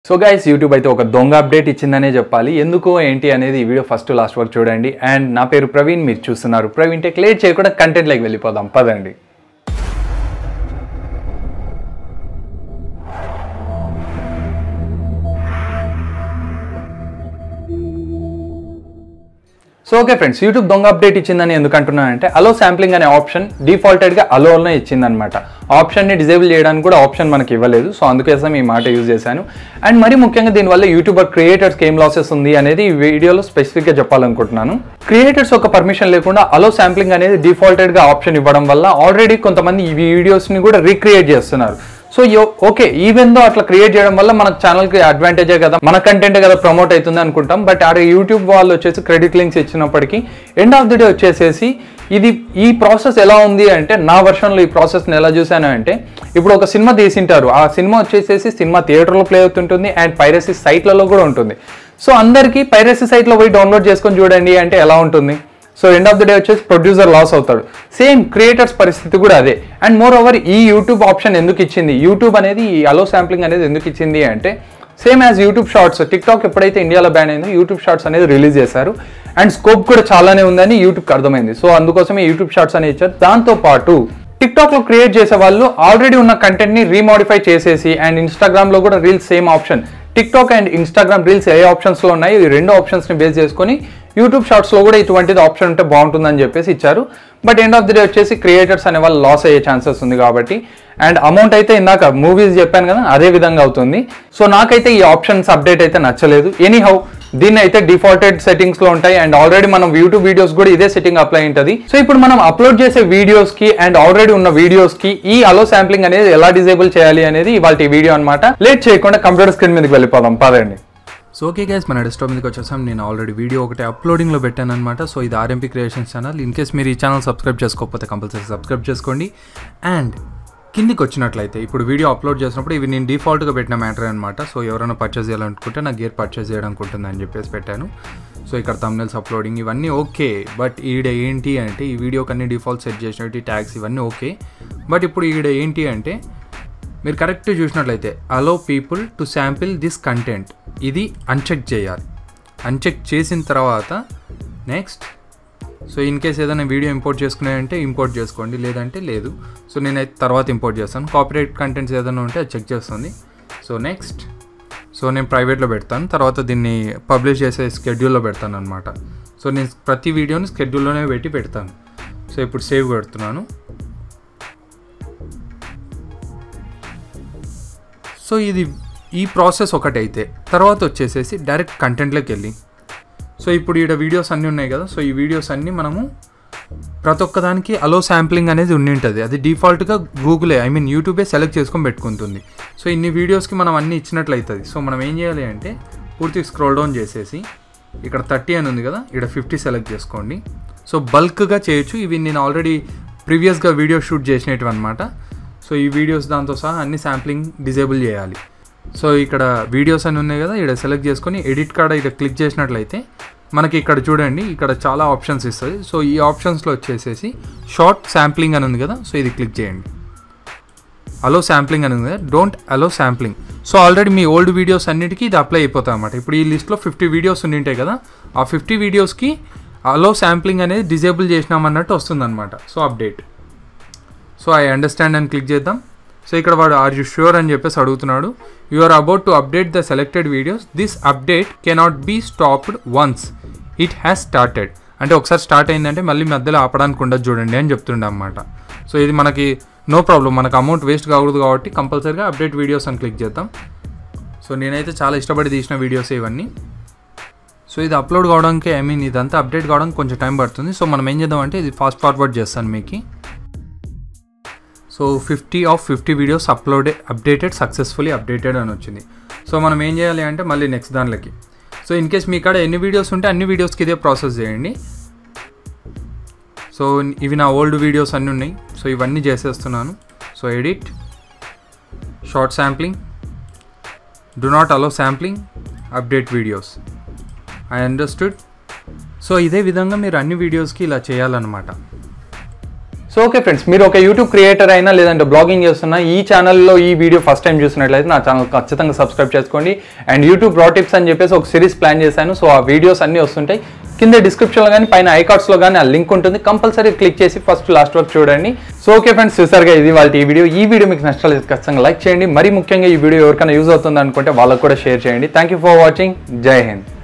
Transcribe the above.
so guys YouTube అయితే ఒక దొంగ అప్డేట్ ఇచ్చిందనే చెప్పాలి ఎందుకో ఏంటి అనేది ఈ వీడియో ఫస్ట్ లాస్ట్ వరకు చూడండి అండ్ నా పేరు ప్రవీణ్ మీరు చూస్తున్నారు ప్రవీణ్ టెక్ లేట్ చేయకుండా కంటెంట్లోకి వెళ్ళిపోదాం పదండి సో ఓకే ఫ్రెండ్స్ యూట్యూబ్ దొంగ అప్డేట్ ఇచ్చిందని ఎందుకు అంటున్నానంటే అలో శాంప్లింగ్ అనే ఆప్షన్ డిఫాల్టెడ్గా అలోనే ఇచ్చిందనమాట ఆప్షన్ని డిజేబుల్ చేయడానికి కూడా ఆప్షన్ మనకి ఇవ్వలేదు సో అందుకోసం ఈ మాట యూజ్ చేశాను అండ్ మరి ముఖ్యంగా దీనివల్ల యూట్యూబర్ క్రియేటర్స్కి ఏం లాసెస్ ఉంది అనేది ఈ వీడియోలో స్పెసిఫిక్గా చెప్పాలనుకుంటున్నాను క్రియేటర్స్ ఒక పర్మిషన్ లేకుండా అలో శాంప్లింగ్ అనేది డిఫాల్టెడ్గా ఆప్షన్ ఇవ్వడం వల్ల ఆల్రెడీ కొంతమంది ఈ వీడియోస్ని కూడా రీక్రియేట్ చేస్తున్నారు సో ఓకే ఈవెన్ దో అట్లా క్రియేట్ చేయడం వల్ల మన ఛానల్కి అడ్వాంటేజే కదా మన కంటెంట్ కదా ప్రమోట్ అవుతుంది అనుకుంటాం బట్ ఆడ యూట్యూబ్ వాళ్ళు వచ్చేసి క్రెడిట్ లింక్స్ ఇచ్చినప్పటికీ ఎండ్ ఆఫ్ ది డే వచ్చేసేసి ఇది ఈ ప్రాసెస్ ఎలా ఉంది అంటే నా వర్షన్లో ఈ ప్రాసెస్ని ఎలా చూసాను అంటే ఇప్పుడు ఒక సినిమా తీసింటారు ఆ సినిమా వచ్చేసేసి సినిమా థియేటర్లో ప్లే అవుతుంటుంది అండ్ పైరసీ సైట్లలో కూడా ఉంటుంది సో అందరికీ పైరసీ సైట్లో పోయి డౌన్లోడ్ చేసుకొని చూడండి అంటే ఎలా ఉంటుంది so end of the day వచ్చేసి ప్రొడ్యూసర్ లాస్ అవుతాడు సేమ్ క్రియేటర్స్ పరిస్థితి కూడా అదే అండ్ మోర్ ఓవర్ ఈ యూట్యూబ్ ఆప్షన్ ఎందుకు ఇచ్చింది యూట్యూబ్ అనేది ఈ అలో శాంప్లింగ్ అనేది ఎందుకు ఇచ్చింది అంటే same as YouTube shorts TikTok ఎప్పుడైతే ఇండియాలో బ్యాన్ అయిందో యూట్యూబ్ షార్ట్స్ అనేది రిలీజ్ చేశారు అండ్ స్కోప్ కూడా చాలానే ఉందని యూట్యూబ్కి అర్థమైంది సో అందుకోసమే యూట్యూబ్ షార్ట్స్ అనేది ఇచ్చారు దాంతో పాటు టిక్ టాక్ లో క్రియేట్ చేసే వాళ్ళు ఆల్రెడీ ఉన్న కంటెంట్ ని రీమోడిఫై చేసేసి అండ్ ఇన్స్టాగ్రామ్ లో కూడా reels same option TikTok and Instagram reels ఏ ఆప్షన్స్ లో ఉన్నాయి ఈ రెండు ఆప్షన్స్ ని బేస్ చేసుకొని యూట్యూబ్ షార్ట్స్ లో కూడా ఇటువంటిది ఆప్షన్ ఉంటే బాగుంటుందని చెప్పేసి ఇచ్చారు but end of the day వచ్చేసి క్రియేటర్స్ అనే వాళ్ళు లాస్ అయ్యే ఛాన్సెస్ ఉంది కాబట్టి అండ్ అమౌంట్ అయితే ఇందాక మూవీస్ చెప్పాను కదా అదే విధంగా అవుతుంది సో నాకైతే ఈ ఆప్షన్స్ అప్డేట్ అయితే నచ్చలేదు ఎనీ హౌ దీన్ని అయితే డిఫాల్టెడ్ సెట్టింగ్స్ లో ఉంటాయి అండ్ ఆల్రెడీ మనం యూట్యూబ్ వీడియోస్ కూడా ఇదే సెట్టింగ్ అప్లై ఉంటుంది సో ఇప్పుడు మనం అప్లోడ్ చేసే వీడియోస్ కి అండ్ ఆల్రెడీ ఉన్న వీడియోస్ కి ఈ అలో శాంప్లింగ్ అనేది ఎలా డిజేబుల్ చేయాలి అనేది ఇవాళ వీడియో అనమాట లేట్ చేయకుండా కంప్యూటర్ స్క్రీన్ మీదకి వెళ్ళిపోదాం పదండి సో ఓకే గైస్ మన డెస్క్టాప్ మీదకి వచ్చేసాం నేను ఆల్రెడీ వీడియో ఒకటి అప్లోడింగ్లో పెట్టాను అనమాట సో ఇది RMP creations channel in case మీరు ఈ ఛానల్ సబ్స్క్రైబ్ చేసుకోకపోతే కంపల్సరీ సబ్స్క్రైబ్ చేసుకోండి అండ్ కిందికి వచ్చినట్లయితే ఇప్పుడు వీడియో అప్లోడ్ చేసినప్పుడు ఇవి నేను డిఫాల్ట్గా పెట్టిన మ్యాటర్ అనమాట సో ఎవరైనా పర్చేస్ చేయాలనుకుంటే నా గేర్ పర్చేస్ చేయడానికి ఉంటుంది అని చెప్పేసి పెట్టాను సో ఇక్కడ తమ్నెల్స్ అప్లోడింగ్ ఇవన్నీ ఓకే బట్ ఈడ ఏంటి అంటే ఈ వీడియోకి అన్ని డిఫాల్ట్ సెట్ చేసినట్టు ట్యాగ్స్ ఇవన్నీ ఓకే బట్ ఇప్పుడు ఈడ ఏంటి అంటే మీరు కరెక్ట్ చూసినట్లయితే allow people to sample this content ఇది అన్చెక్ చేయాలి అన్చెక్ చేసిన తర్వాత నెక్స్ట్ సో ఇన్ కేస్ ఏదైనా వీడియో ఇంపోర్ట్ చేసుకున్నాయంటే ఇంపోర్ట్ చేసుకోండి లేదంటే లేదు సో నేనైతే తర్వాత ఇంపోర్ట్ చేస్తాను కాపీరైట్ కంటెంట్స్ ఏదైనా ఉంటే అది చెక్ చేస్తుంది సో నెక్స్ట్ సో నేను ప్రైవేట్లో పెడతాను తర్వాత దీన్ని పబ్లిష్ చేసే స్కెడ్యూల్లో పెడతాను అనమాట సో నేను ప్రతి వీడియోని స్కెడ్యూల్లోనే పెట్టి పెడతాను సో ఇప్పుడు సేవ్ పెడుతున్నాను సో ఇది ఈ ప్రాసెస్ ఒకటైతే తర్వాత వచ్చేసేసి డైరెక్ట్ కంటెంట్లోకి వెళ్ళి సో ఇప్పుడు ఈడ వీడియోస్ అన్నీ ఉన్నాయి కదా సో ఈ వీడియోస్ అన్నీ మనము ప్రతి ఒక్కదానికి అలో శాంప్లింగ్ అనేది ఉండి ఉంటుంది అది డిఫాల్ట్గా గూగులే ఐ మీన్ యూట్యూబే సెలెక్ట్ చేసుకొని పెట్టుకుంటుంది సో ఇన్ని వీడియోస్కి మనం అన్నీ ఇచ్చినట్లు అవుతుంది సో మనం ఏం చేయాలి అంటే పూర్తి స్క్రోల్ డౌన్ చేసేసి ఇక్కడ థర్టీ అని ఉంది కదా ఇక్కడ ఫిఫ్టీ సెలెక్ట్ చేసుకోండి సో బల్క్గా చేయొచ్చు ఇవి నేను ఆల్రెడీ ప్రీవియస్గా వీడియో షూట్ చేసినవి అనమాట సో ఈ వీడియోస్ దాంతో సహా అన్ని శాంప్లింగ్ డిజేబుల్ చేయాలి సో ఇక్కడ వీడియోస్ అని ఉన్నాయి కదా ఇక్కడ సెలెక్ట్ చేసుకొని ఎడిట్ కార్డ్ ఇక్కడ క్లిక్ చేసినట్లయితే మనకి ఇక్కడ చూడండి ఇక్కడ చాలా ఆప్షన్స్ ఇస్తుంది సో ఈ ఆప్షన్స్లో వచ్చేసేసి షార్ట్ శాంప్లింగ్ అని ఉంది కదా సో ఇది క్లిక్ చేయండి అలో శాంప్లింగ్ అని ఉంది కదా don't allow sampling so already మీ ఓల్డ్ వీడియోస్ అన్నిటికీ ఇది అప్లై అయిపోతుంది అనమాట ఇప్పుడు ఈ లిస్ట్లో ఫిఫ్టీ వీడియోస్ ఉండింటాయి కదా ఆ ఫిఫ్టీ వీడియోస్కి అలో శాంప్లింగ్ అనేది డిజేబుల్ చేసినామన్నట్టు వస్తుందన్నమాట so update so I understand అని క్లిక్ చేద్దాం సో ఇక్కడ వాడు ఆర్ యూ ష్యూర్ అని చెప్పేసి అడుగుతున్నాడు you are about to update the selected videos this update cannot be stopped once it has started అంటే ఒకసారి స్టార్ట్ అయిందంటే మళ్ళీ మధ్యలో ఆపడానికి ఉండదు చూడండి అని చెప్తుండే అనమాట సో ఇది మనకి నో ప్రాబ్లం మనకు అమౌంట్ వేస్ట్ కాకూడదు కాబట్టి కంపల్సరీగా అప్డేట్ వీడియోస్ అని క్లిక్ చేద్దాం సో నేనైతే చాలా ఇష్టపడి తీసిన వీడియోస్ ఇవన్నీ సో ఇది అప్లోడ్ కావడానికి ఐ మీన్ ఇదంతా అప్డేట్ కావడానికి కొంచెం టైం పడుతుంది సో మనం ఏం చేద్దాం అంటే ఇది ఫాస్ట్ ఫార్వర్డ్ చేస్తాను మీకు so fifty of fifty videos upload updated successfully updated అని వచ్చింది సో మనం ఏం చేయాలి అంటే మళ్ళీ నెక్స్ట్ దానిలోకి సో ఇన్ కేస్ మీ కాడ ఎన్ని వీడియోస్ ఉంటే అన్ని వీడియోస్కి ఇదే ప్రాసెస్ చేయండి సో ఇవి నా ఓల్డ్ వీడియోస్ అన్నీ ఉన్నాయి సో ఇవన్నీ చేసేస్తున్నాను so edit short sampling do not allow sampling update videos I understood so ఇదే విధంగా మీరు అన్ని వీడియోస్కి ఇలా చేయాలన్నమాట సో ఓకే ఫ్రెండ్స్ మీరు ఒక యూట్యూబ్ క్రియేటర్ అయినా లేదంటే బ్లాగింగ్ చేస్తున్నా ఈ ఛానల్లో ఈ వీడియో ఫస్ట్ టైం చూసినట్లయితే నా ఛానల్ ఖచ్చితంగా సబ్స్క్రైబ్ చేసుకోండి అండ్ యూట్యూబ్ రా టిప్స్ అని చెప్పేసి ఒక సిరీస్ ప్లాన్ చేశాను సో ఆ వీడియోస్ అన్నీ వస్తుంటాయి కింద డిస్క్రిప్షన్లో కానీ పైన ఐకార్డ్స్లో కానీ ఆ లింక్ ఉంటుంది కంపల్సరీ క్లిక్ చేసి ఫస్ట్ లాస్ట్ వరకు చూడండి సో ఓకే ఫ్రెండ్స్ చూసారుగా ఇది వాళ్ళ ఈ వీడియో ఈ వీడియో మీకు నష్టాలు ఖచ్చితంగా లైక్ చేయండి మరి ముఖ్యంగా ఈ వీడియో ఎవరికైనా యూజ్ అవుతుంది అనుకుంటే వాళ్ళకు కూడా షేర్ చేయండి థ్యాంక్ యూ ఫర్ వాచింగ్ జై హింద్